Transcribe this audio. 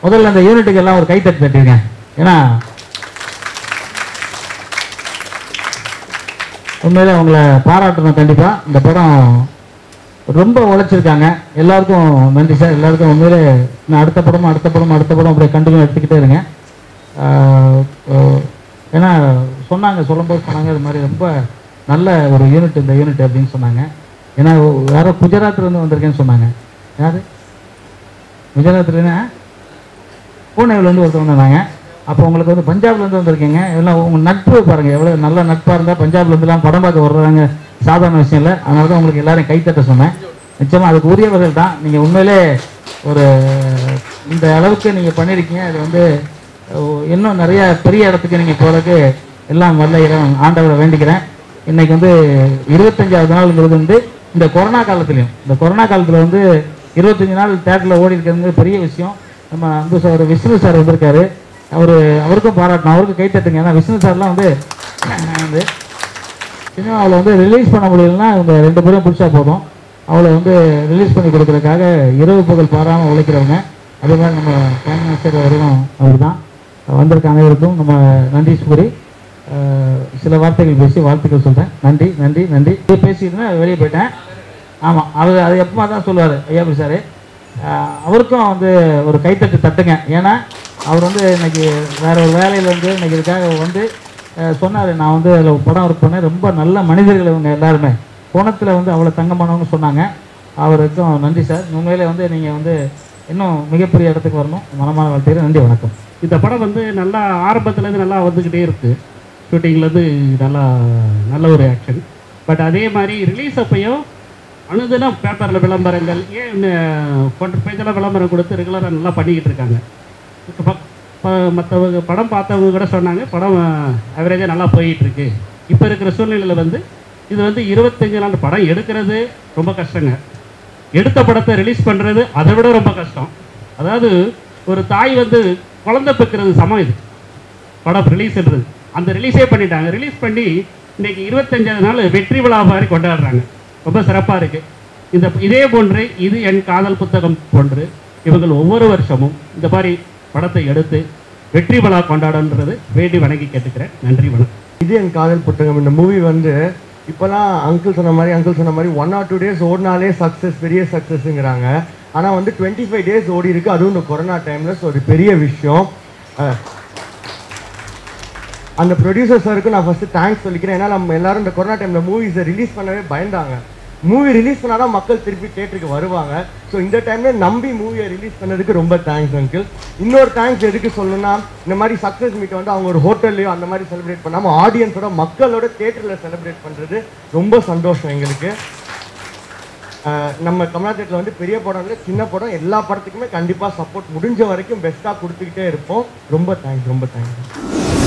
முதல்ல அந்த யூனிட்டுக்கு எல்லாம் ஒரு கைத்தட்டு தட்டிருங்க ஏன்னா உண்மையிலே அவங்கள பாராட்டணும் கண்டிப்பா இந்த படம் ரொம்ப உழைச்சிருக்காங்க எல்லாருக்கும் நன்றி சார் எல்லாருக்கும் உண்மையிலே நான் அடுத்த படமும் அடுத்த படமும் அடுத்த படம் அப்படியே கண்டினியூ எடுத்துக்கிட்டே இருங்க ஆஹ் ஆஹ் ஏன்னா சொன்னாங்க சொல்லும்போது சொன்னாங்க இது மாதிரி ரொம்ப நல்ல ஒரு யூனிட் இந்த யூனிட் அப்படின்னு சொன்னாங்க ஏன்னா யாரோ குஜராத்லேருந்து வந்திருக்கேன்னு சொன்னாங்க யார் குஜராத்லேருந்து பூனேவிலேருந்து ஒருத்தவங்க வந்தாங்க அப்போ உங்களுக்கு வந்து பஞ்சாப்லேருந்து வந்திருக்கீங்க எல்லாம் உங்கள் நட்பு பாருங்கள் எவ்வளோ நல்ல நட்பாக இருந்தால் பஞ்சாப்லேருந்துலாம் படம் பார்க்க வர்றாங்க சாதாரண விஷயம் இல்லை அதனால தான் உங்களுக்கு எல்லாரும் கைத்தட்ட சொன்னேன் நிச்சயமாக அதுக்கு உரியவர்கள் தான் நீங்கள் உண்மையிலே ஒரு இந்த அளவுக்கு நீங்கள் பண்ணியிருக்கீங்க அது வந்து அஹ், இன்னும் நிறைய பெரிய இடத்துக்கு நீங்கள் போகிறதுக்கு எல்லாம் வல்ல இறைவன் ஆண்டவரை வேண்டிக்கிறேன் இன்னைக்கு வந்து இருபத்தஞ்சாவது நாளுங்கிறது வந்து இந்த கொரோனா காலத்துலையும் இந்த கொரோனா காலத்தில் வந்து இருபத்தஞ்சு நாள் தேட்டரில் ஓடி இருக்கிறது பெரிய விஷயம் நம்ம அன்பு சார் விஷ்ணு சார் வந்திருக்காரு அவர் அவருக்கும் பாராட்டணும் அவருக்கும் கை தட்டுங்க ஏன்னா விஷ்ணு சார்லாம் வந்து வந்து சினிமாவில் வந்து ரிலீஸ் பண்ண முடியலன்னா இவங்க ரெண்டு பேரும் பிடிச்சா போதும் அவளை வந்து ரிலீஸ் பண்ணி கொடுக்கறதுக்காக இரவு பகல் பாராமல் உழைக்கிறவங்க அதே மாதிரி நம்ம கேமராசர் அவரும் அவர் தான் வந்திருக்க அனைவருக்கும் நம்ம நன்றி கூறி அஹ், சில வார்த்தைகள் பேசி வாழ்த்துக்கள் சொல்கிறேன் நன்றி நன்றி நன்றி இது பேசிட்டு வெளியே போயிட்டேன் ஆமாம் அவர் அது எப்பமா தான் சொல்லுவார் ஐயாபி சார் அவருக்கும் வந்து ஒரு கைத்தட்டு தட்டுங்க ஏன்னா அவர் வந்து இன்னைக்கு வேற ஒரு வேலையில் வந்து இன்னைக்கு இதுக்காக வந்து சொன்னார் நான் வந்து அதில் படம் ஒர்க் பண்ணேன் ரொம்ப நல்ல மனிதர்கள் இவங்க எல்லாருமே குணத்தில் வந்து அவ்வளோ தங்கமானவங்க சொன்னாங்க அவருக்கும் நன்றி சார் உண்மையிலே வந்து நீங்கள் வந்து இன்னும் மிகப்பெரிய இடத்துக்கு வரணும் மனமான வாழ்த்துக்கிறேன் நன்றி வணக்கம் இந்த படம் வந்து நல்லா ஆரம்பத்துலேருந்து நல்லா வந்துக்கிட்டே இருக்குது ஷூட்டிங்லேருந்து நல்லா நல்ல ஒரு ஆக்ஷன் பட் அதே மாதிரி ரிலீஸ் அப்பையும் அனுதினம் பேப்பரில் விளம்பரங்கள் ஏன் கொண்டு பேஜெல்லாம் விளம்பரம் கொடுத்து ரெகுலராக நல்லா பண்ணிக்கிட்டு இருக்காங்க மற்றவங்க படம் பார்த்தவங்க கூட சொன்னாங்க படம் அவரேஜாக நல்லா போயிட்டு இருக்கு இப்போ இருக்கிற சூழ்நிலையில் வந்து இது வந்து இருபத்தஞ்சு நாள் படம் எடுக்கிறது ரொம்ப கஷ்டங்க எடுத்த படத்தை ரிலீஸ் பண்ணுறது அதை விட ரொம்ப கஷ்டம் அதாவது ஒரு தாய் வந்து குழந்தை பெக்கிறது சமம் இது படம் ரிலீஸ்ன்றது அந்த ரிலீஸே பண்ணிட்டாங்க ரிலீஸ் பண்ணி இன்னைக்கு இருபத்தஞ்சாவது நாள் வெற்றி விழா மாதிரி கொண்டாடுறாங்க ரொம்ப சிறப்பாக இருக்குது இந்த இதே போன்று இது என் காதல் புத்தகம் போன்று இவங்கள் ஒவ்வொரு வருஷமும் இந்த மாதிரி படத்தை எடுத்து வெற்றி விழா கொண்டாடன்றது வேண்டி வணங்கி கேட்டுக்கிறேன் நன்றி வணக்கம் இது என் காதல் புத்தகம் இந்த மூவி வந்து இப்போலாம் அங்கிள் சொன்ன மாதிரி அங்கிள் சொன்ன மாதிரி ஒன் ஆர் டூ டேஸ் ஓடினாலே சக்ஸஸ் பெரிய சக்ஸஸ்ங்கிறாங்க ஆனால் வந்து டுவெண்ட்டி ஃபைவ் டேஸ் ஓடி இருக்கு அதுவும் இந்த கொரோனா டைமில் ஸோ ஒரு பெரிய விஷயம் அஹ், அந்த ப்ரொடியூசர் சாருக்கு நான் ஃபஸ்ட்டு தேங்க்ஸ் சொல்லிக்கிறேன் ஏன்னா நம்ம எல்லாரும் இந்த கொரோனா டைமில் மூவிஸை ரிலீஸ் பண்ணவே பயந்தாங்க மூவி ரிலீஸ் பண்ணால் தான் மக்கள் திருப்பி தேட்டருக்கு வருவாங்க ஸோ இந்த டைமில் நம்பி மூவியை ரிலீஸ் பண்ணதுக்கு ரொம்ப தேங்க்ஸ் அங்கிள் இன்னொரு தேங்க்ஸ் எதுக்கு சொல்லணும்னா இந்த மாதிரி சக்ஸஸ் மீட் வந்து அவங்க ஒரு ஹோட்டல்லையோ அந்த மாதிரி செலிப்ரேட் பண்ணாமல் ஆடியன்ஸோட மக்களோட தேட்டரில் செலிப்ரேட் பண்ணுறது ரொம்ப சந்தோஷம் எங்களுக்கு அஹ் நம்ம கமலா தேட்டரில் வந்து பெரிய படம் இல்லை சின்ன படம் எல்லா படத்துக்குமே கண்டிப்பாக சப்போர்ட் முடிஞ்ச வரைக்கும் பெஸ்ட்டாக கொடுத்துக்கிட்டே இருப்போம் ரொம்ப தேங்க்ஸ் ரொம்ப தேங்க்ஸ்